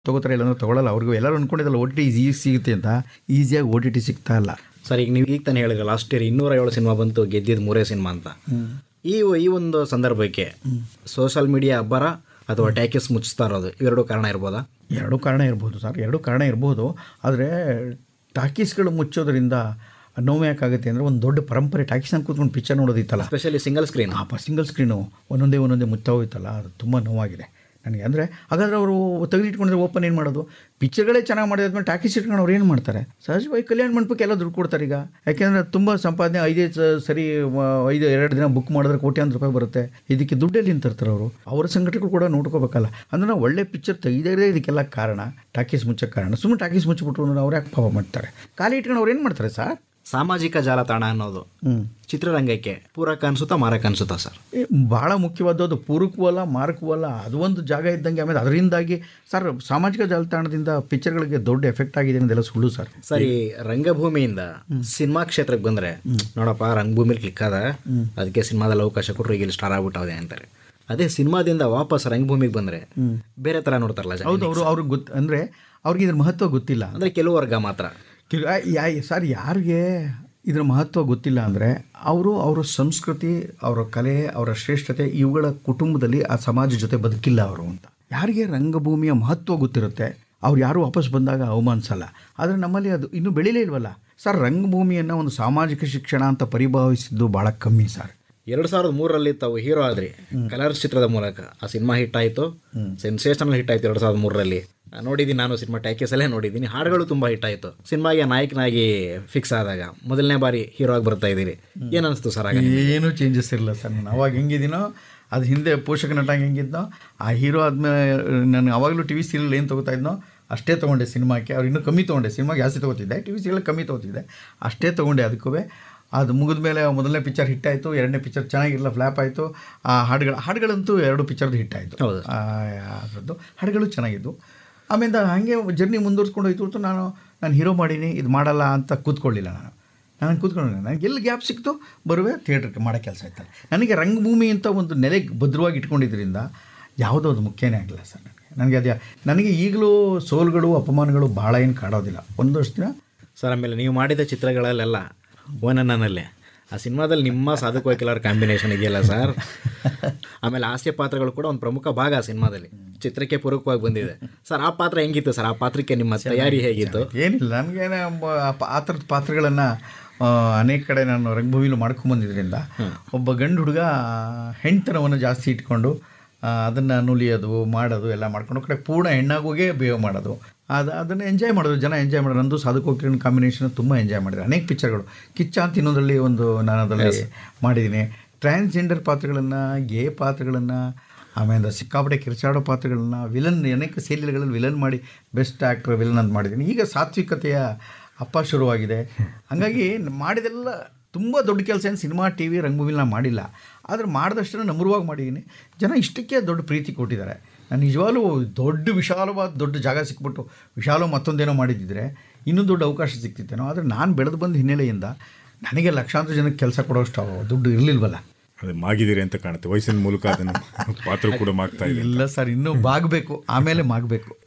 ತಗೋತಾರೆ ಇಲ್ಲಾಂದ್ರೆ ತಗೊಳ್ಳಲ್ಲ ಅವ್ರಿಗೂ ಎಲ್ಲರೂ ಅನ್ಕೊಂಡಿದ್ದಲ್ಲ ಓ ಟಿ ಟಿ ಈಸಿ ಸಿಗುತ್ತೆ ಅಂತ ಈಸಿಯಾಗಿ ಓ ಟಿ ಟಿ ಸಿಗ್ತಾ ಇಲ್ಲ ಸರ್ ಈಗ ನೀವು ಈಗ ತಾನೇ ಹೇಳಿದ್ರೆ ಲಾಸ್ಟ್ ಇಯರ್ ಇನ್ನೂರ ಏಳು ಸಿನಿಮಾ ಬಂತು ಗೆದ್ದಿದ್ದು ಮೂರೇ ಸಿನಿಮಾ ಅಂತ ಈ ಈ ಒಂದು ಸಂದರ್ಭಕ್ಕೆ ಸೋಷಲ್ ಮೀಡಿಯಾ ಅಬ್ಬರ ಅಥವಾ ಟ್ಯಾಕಿಸ್ ಮುಚ್ತಾ ಇರೋದು ಇವೆರಡು ಕಾರಣ ಇರ್ಬೋದಾ ಎರಡೂ ಕಾರಣ ಇರ್ಬೋದು ಸರ್ ಎರಡೂ ಕಾರಣ ಇರ್ಬೋದು ಆದರೆ ಟಾಕೀಸ್ಗಳು ಮುಚ್ಚೋದ್ರಿಂದ ನೋವು ಯಾಕಾಗುತ್ತೆ ಅಂದರೆ ಒಂದು ದೊಡ್ಡ ಪರಂಪರೆ ಟಾಕೀಸ್ನ ಕೂತ್ಕೊಂಡು ಪಿಕ್ಚರ್ ನೋಡೋದಿತ್ತಲ್ಲ ಸ್ಪೆಷಲಿ ಸಿಂಗಲ್ ಸ್ಕ್ರೀನ್ ಆ ಸಿಂಗಲ್ ಸ್ಕ್ರೀನು ಒಂದೊಂದೇ ಒಂದೊಂದೇ ಮುಚ್ಚಾ ಹೋಯ್ತಲ್ಲ ಅದು ತುಂಬ ನೋವಾಗಿದೆ ನನಗೆ ಅಂದರೆ ಹಾಗಾದ್ರೆ ಅವರು ತೆಗೆದಿಟ್ಕೊಂಡ್ರೆ ಓಪನ್ ಏನು ಮಾಡೋದು ಪಿಕ್ಚರ್ಗಳೇ ಚೆನ್ನಾಗಿ ಮಾಡಿದ್ಮೇಲೆ ಟಾಕೀಸ್ ಇಟ್ಕೊಂಡು ಅವ್ರು ಏನು ಮಾಡ್ತಾರೆ ಸಹಜವಾಗಿ ಕಲ್ಯಾಣ ಮಂಟಪಕ್ಕೆ ಎಲ್ಲ ದುಡ್ಡು ಕೊಡ್ತಾರೆ ಈಗ ಯಾಕೆಂದರೆ ತುಂಬ ಸಂಪಾದನೆ ಐದೈದು ಸ- ಸರಿ ಮ- ಐದು ಎರಡು ದಿನ ಬುಕ್ ಮಾಡಿದ್ರೆ ಕೋಟ್ಯಾಂತರ ರೂಪಾಯಿ ಬರುತ್ತೆ ಇದಕ್ಕೆ ದುಡ್ಡಲ್ಲಿ ತರ್ತಾರೆ ಅವರು ಅವರ ಸಂಘಟನೆಗಳು ಕೂಡ ನೋಡ್ಕೋಬೇಕಲ್ಲ ಅಂದ್ರೆ ನಾವು ಒಳ್ಳೆ ಪಿಕ್ಚರ್ ತೆಗೆದೇ ಇದಕ್ಕೆಲ್ಲ ಕಾರಣ ಟಾಕೀಸ್ ಮುಚ್ಚಕ್ಕೆ ಕಾರಣ ಸುಮ್ಮನೆ ಟಾಕೀಸ್ ಮುಚ್ಚಿಬಿಟ್ರು ಅಂದ್ರೆ ಅವ್ರು ಯಾಕೆ ಪಾಪ ಮಾಡ್ತಾರೆ ಖಾಲಿ ಇಟ್ಕೊಂಡು ಅವ್ರು ಏನು ಮಾಡ್ತಾರೆ ಸರ್ ಸಾಮಾಜಿಕ ಜಾಲತಾಣ ಅನ್ನೋದು ಹ್ಞೂ ಚಿತ್ರರಂಗಕ್ಕೆ ಪೂರಕ ಅನ್ಸುತ್ತಾ ಮಾರಕ ಅನ್ಸುತ್ತಾ ಸರ್ ಏ, ಭಾಳ ಮುಖ್ಯವಾದದ್ದು ಪೂರಕವೂ ಅಲ್ಲ ಮಾರಕವೂ ಅಲ್ಲ ಅದು ಒಂದು ಜಾಗ ಇದ್ದಂಗೆ ಆಮೇಲೆ ಅದರಿಂದಾಗಿ ಸರ್ ಸಾಮಾಜಿಕ ಜಾಲತಾಣದಿಂದ ಪಿಕ್ಚರ್ಗಳಿಗೆ ದೊಡ್ಡ ಎಫೆಕ್ಟ್ ಆಗಿದೆ ಅನ್ನೋದೆಲ್ಲ ಸುಳ್ಳು ಸರ್ ಸರಿ ರಂಗಭೂಮಿಯಿಂದ ಸಿನಿಮಾ ಕ್ಷೇತ್ರಕ್ಕೆ ಬಂದ್ರೆ ನೋಡಪ್ಪ ರಂಗಭೂಮಿಲಿ ಕ್ಲಿಕ್ ಆದ ಅದಕ್ಕೆ ಸಿನಿಮಾದಲ್ಲಿ ಅವಕಾಶ ಕೊಟ್ಟರು ಈಗ ಇಲ್ಲಿ ಸ್ಟಾರ್ ಆಗ್ಬಿಟ್ಟದೆ ಅಂತಾರೆ ಅದೇ ಸಿನಿಮಾದಿಂದ ವಾಪಸ್ ರಂಗಭೂಮಿಗೆ ಬಂದ್ರೆ ಬೇರೆ ತರ ನೋಡ್ತಾರಲ್ಲ ಜನ ಹೌದು ಅವರು ಅವ್ರಿಗೆ ಗೊತ್ತು ಅಂದರೆ ಅವ್ರಿಗೆ ಇದ್ರ ಮಹತ್ವ ಗೊತ್ತಿಲ್ಲ ಅಂದ್ರೆ ಕೆಲವು ವರ್ಗ ಮಾತ್ರ ಕಿಲ್- ಆ, ಯಾ- ಸರ್ ಯಾರಿಗೆ ಇದ್ರ ಮಹತ್ವ ಗೊತ್ತಿಲ್ಲ ಅಂದರೆ ಅವರು ಅವರ ಸಂಸ್ಕೃತಿ ಅವರ ಕಲೆ ಅವರ ಶ್ರೇಷ್ಠತೆ ಇವುಗಳ ಕುಟುಂಬದಲ್ಲಿ ಆ ಸಮಾಜ ಜೊತೆ ಬದುಕಿಲ್ಲ ಅವರು ಅಂತ ಯಾರಿಗೆ ರಂಗಭೂಮಿಯ ಮಹತ್ವ ಗೊತ್ತಿರುತ್ತೆ ಅವ್ರು ಯಾರು ವಾಪಸ್ ಬಂದಾಗ ಅವಮಾನಿಸಲ್ಲ ಆದರೆ ನಮ್ಮಲ್ಲಿ ಅದು ಇನ್ನೂ ಬೆಳೀಲೇ ಇಲ್ವಲ್ಲ ಸರ್ ರಂಗಭೂಮಿಯನ್ನು ಒಂದು ಸಾಮಾಜಿಕ ಶಿಕ್ಷಣ ಅಂತ ಪರಿಭಾವಿಸಿದ್ದು ಭಾಳ ಕಮ್ಮಿ ಸರ್ ಎರಡ್ ಸಾವಿರದ ಮೂರರಲ್ಲಿ ತಾವು ಹೀರೋ ಆದ್ರಿ ಕಲರ್ಸ್ ಚಿತ್ರದ ಮೂಲಕ ಆ ಸಿನಿಮಾ ಹಿಟ್ ಆಯ್ತು ಸೆನ್ಸೇಷನಲ್ ಹಿಟ್ ಆಯ್ತು ಎರಡ್ ಸಾವಿರದ ಮೂರರಲ್ಲಿ ನೋಡಿದ್ದೀನಿ ನಾನು ಸಿನಿಮಾ ಟ್ಯಾಕೇಸ್ ಅಲ್ಲೇ ನೋಡಿದ್ದೀನಿ ಹಾಡುಗಳು ತುಂಬಾ ಹಿಟ್ ಆಯ್ತು ಸಿನಿಮಾಗೆ ನಾಯಕನಾಗಿ ಫಿಕ್ಸ್ ಆದಾಗ ಮೊದಲನೇ ಬಾರಿ ಹೀರೋ ಆಗಿ ಬರ್ತಾ ಇದ್ದೀರಿ ಏನ್ ಅನಿಸ್ತು ಸರ್ ಆಗ ಏನೂ ಚೇಂಜಸ್ ಇರಲಿಲ್ಲ ಸರ್ ನಾನು ಅವಾಗ ಹೆಂಗಿದ್ದೀನೋ ಅದು ಹಿಂದೆ ಪೋಷಕ ನಟ ಹೆಂಗಿದ್ನೋ ಆ ಹೀರೋ ಆದಮೇಲೆ ನಾನು ಅವಾಗಲೂ ಟಿ ವಿ ಸೀರಿಯಲ್ ಏನು ತೊಗೋತಾ ಇದ್ನೋ ಅಷ್ಟೇ ತೊಗೊಂಡೆ ಸಿನಿಮಾಕ್ಕೆ ಅವ್ರು ಇನ್ನೂ ಕಮ್ಮಿ ತೊಗೊಂಡೆ ಸಿನಿಮಾಗೆ ಜಾಸ್ತಿ ತೊಗೋತಿದ್ದೆ ಟಿ ವಿ ಸೀರಿಯಲ್ ಕಮ್ಮಿ ತೊಗೋತಿದ್ದೆ ಅಷ್ಟೇ ತೊಗೊಂಡೆ ಅದಕ್ಕೂ ಅದು ಮುಗಿದ ಮೇಲೆ ಮೊದಲನೇ ಪಿಕ್ಚರ್ ಹಿಟ್ ಆಯಿತು ಎರಡನೇ ಪಿಕ್ಚರ್ ಚೆನ್ನಾಗಿರಲಿಲ್ಲ ಫ್ಲ್ಯಾಪ್ ಆಯಿತು ಆ ಹಾಡುಗಳು ಹಾಡುಗಳಂತೂ ಎರಡು ಪಿಕ್ಚರ್ದು ಹಿಟ್ ಆಯಿತು ಹೌದು. ಅದರದ್ದು ಹಾಡುಗಳು ಚೆನ್ನಾಗಿದ್ದು ಆಮೇಲೆ ಹಾಗೆ ಜರ್ನಿ ಮುಂದುವರ್ಸ್ಕೊಂಡು ಹೋಯ್ತು ಹೊರ್ತು ನಾನು ನಾನು ಹೀರೋ ಮಾಡೀನಿ ಇದು ಮಾಡಲ್ಲ ಅಂತ ಕೂತ್ಕೊಳ್ಳಿಲ್ಲ ನಾನು ನಾನು ಕೂತ್ಕೊಂಡು ನನಗೆ ಎಲ್ಲಿ ಗ್ಯಾಪ್ ಸಿಕ್ತು ಬರುವೆ ಥಿಯೇಟ್ರಿಗೆ ಮಾಡೋ ಕೆಲಸ ಆಯ್ತಲ್ಲ ನನಗೆ ರಂಗಭೂಮಿ ಅಂತ ಒಂದು ನೆಲೆ ಭದ್ರವಾಗಿ ಇಟ್ಕೊಂಡಿದ್ದರಿಂದ ಯಾವುದೋ ಅದು ಮುಖ್ಯನೇ ಆಗಿಲ್ಲ ಸರ್ ನನಗೆ ನನಗೆ ಅದೇ ನನಗೆ ಈಗಲೂ ಸೋಲುಗಳು ಅಪಮಾನಗಳು ಭಾಳ ಏನು ಕಾಡೋದಿಲ್ಲ ಒಂದಷ್ಟು ದಿನ ಸರ್ ಆಮೇಲೆ ನೀವು ಮಾಡಿದ ಚಿತ್ರಗಳಲ್ಲೆಲ್ಲ ಓನನ್ನಲ್ಲೇ ಆ ಸಿನಿಮಾದಲ್ಲಿ ನಿಮ್ಮ ಸಾಧಕ ವಕೀಲರ ಕಾಂಬಿನೇಷನ್ ಇದೆಯಲ್ಲ ಸರ್ ಆಮೇಲೆ ಹಾಸ್ಯ ಪಾತ್ರಗಳು ಕೂಡ ಒಂದು ಪ್ರಮುಖ ಭಾಗ ಆ ಸಿನಿಮಾದಲ್ಲಿ ಚಿತ್ರಕ್ಕೆ ಪೂರಕವಾಗಿ ಬಂದಿದೆ ಸರ್ ಆ ಪಾತ್ರ ಹೆಂಗಿತ್ತು ಸರ್ ಆ ಪಾತ್ರಕ್ಕೆ ನಿಮ್ಮ ತಯಾರಿ ಹೇಗಿತ್ತು ಏನಿಲ್ಲ ನನಗೇನೆ ಆ ಥರದ ಪಾತ್ರಗಳನ್ನು ಅನೇಕ ಕಡೆ ನಾನು ರಂಗಭೂಮಿಲು ಮಾಡ್ಕೊಂಬಂದಿದ್ದರಿಂದ ಒಬ್ಬ ಗಂಡು ಹುಡುಗ ಹೆಣ್ತನವನ್ನು ಜಾಸ್ತಿ ಇಟ್ಕೊಂಡು ಅದನ್ನು ನುಲಿಯೋದು ಮಾಡೋದು ಎಲ್ಲ ಮಾಡ್ಕೊಂಡು ಕಡೆ ಪೂರ್ಣ ಹೆಣ್ಣಾಗೋಗೇ ಬಿಹೇವ್ ಮಾಡೋದು ಅದು ಅದನ್ನು ಎಂಜಾಯ್ ಮಾಡೋದು ಜನ ಎಂಜಾಯ್ ಮಾಡೋದು ನಂದು ಸಾಧುಕೋಕಿರಣ ಕಾಂಬಿನೇಷನ್ ತುಂಬ ಎಂಜಾಯ್ ಮಾಡಿದ್ರು ಅನೇಕ ಪಿಕ್ಚರ್ಗಳು ಕಿಚ್ಚ ಅಂತ ಇನ್ನೊಂದರಲ್ಲಿ ಒಂದು ನಾನು ಅದರಲ್ಲಿ ಮಾಡಿದ್ದೀನಿ ಟ್ರಾನ್ಸ್ಜೆಂಡರ್ ಪಾತ್ರಗಳನ್ನು ಗೇ ಪಾತ್ರಗಳನ್ನು ಆಮೇಲೆ ಸಿಕ್ಕಾಪಟ್ಟೆ ಕಿರ್ಚಾಡೋ ಪಾತ್ರಗಳನ್ನ ವಿಲನ್ ಅನೇಕ ಶೈಲಿಗಳಲ್ಲಿ ವಿಲನ್ ಮಾಡಿ ಬೆಸ್ಟ್ ಆ್ಯಕ್ಟರ್ ವಿಲನ್ ಅಂತ ಮಾಡಿದ್ದೀನಿ ಈಗ ಸಾತ್ವಿಕತೆಯ ಅಪ್ಪ ಶುರುವಾಗಿದೆ ಹಾಗಾಗಿ ಮಾಡಿದೆಲ್ಲ ತುಂಬ ದೊಡ್ಡ ಕೆಲಸ ಏನು ಸಿನಿಮಾ ಟಿ ವಿ ರಂಗಭೂಮಿಲಿ ನಾನು ಮಾಡಿಲ್ಲ ಆದರೆ ಮಾಡಿದಷ್ಟನ್ನು ನಮ್ರವಾಗಿ ಮಾಡಿದ್ದೀನಿ ಜನ ಇಷ್ಟಕ್ಕೆ ದೊಡ್ಡ ಪ್ರೀತಿ ಕೊಟ್ಟಿದ್ದಾರೆ ನಾನು ನಿಜವಾಗ್ಲೂ ದೊಡ್ಡ ವಿಶಾಲವಾದ ದೊಡ್ಡ ಜಾಗ ಸಿಕ್ಬಿಟ್ಟು ವಿಶಾಲ ಮತ್ತೊಂದೇನೋ ಮಾಡಿದ್ದಿದ್ರೆ ಇನ್ನೂ ದೊಡ್ಡ ಅವಕಾಶ ಸಿಗ್ತಿತ್ತೇನೋ ಆದರೆ ನಾನು ಬೆಳೆದು ಬಂದ ಹಿನ್ನೆಲೆಯಿಂದ ನನಗೆ ಲಕ್ಷಾಂತರ ಜನಕ್ಕೆ ಕೆಲಸ ಕೊಡೋಷ್ಟು ದುಡ್ಡು ಇರಲಿಲ್ವಲ್ಲ ಅದೇ ಮಾಗಿದ್ದೀರಿ ಅಂತ ಕಾಣುತ್ತೆ ವಯಸ್ಸಿನ ಮೂಲಕ ಅದನ್ನು ಪಾತ್ರ ಕೂಡ ಮಾಗ್ತಾ ಇದೆ ಇಲ್ಲ ಸರ್ ಇನ್ನೂ ಬಾಗಬೇಕು ಆಮೇಲೆ ಮಾಗಬೇಕು